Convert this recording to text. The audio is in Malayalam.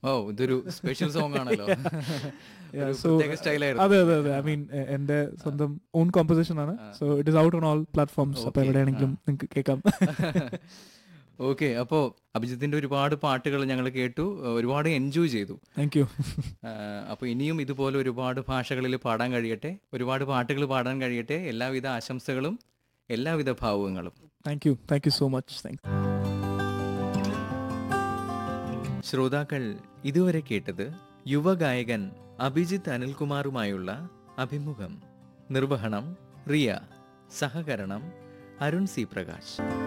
ഓ ഇതൊരു സ്പെഷ്യൽ സോങ് ആണല്ലോ Yeah, ഒരു so, പ്രത്യേക സ്റ്റൈലായിരുന്നു അതെ അതെ അതെ ഐ മീൻ എന്റെ സ്വന്തം ഓൺ കോമ്പോസിഷൻ ആണ് so it is out on all platforms അപ്പൊ Okay, എവിടെയാണെങ്കിലും നിങ്ങൾക്ക് കേൾക്കാം ഓക്കെ അപ്പോ അഭിജിത്തിന്റെ ഒരുപാട് പാട്ടുകൾ ഞങ്ങൾ കേട്ടു ഒരുപാട് എൻജോയ് ചെയ്തു താങ്ക് യു അപ്പോൾ ഇനിയും ഇതുപോലെ ഒരുപാട് ഭാഷകളിൽ പാടാൻ കഴിയട്ടെ ഒരുപാട് പാട്ടുകൾ പാടാൻ കഴിയട്ടെ എല്ലാവിധ ആശംസകളും എല്ലാവിധ ഭാവുകങ്ങളും thank you thank you so much thank ശ്രോതാക്കൾ ഇതുവരെ കേട്ടത് യുവഗായകൻ അഭിജിത്ത് അനിൽകുമാറുമായുള്ള അഭിമുഖം നിർവഹണം റിയ സഹകരണം അരുൺ സി പ്രകാശ്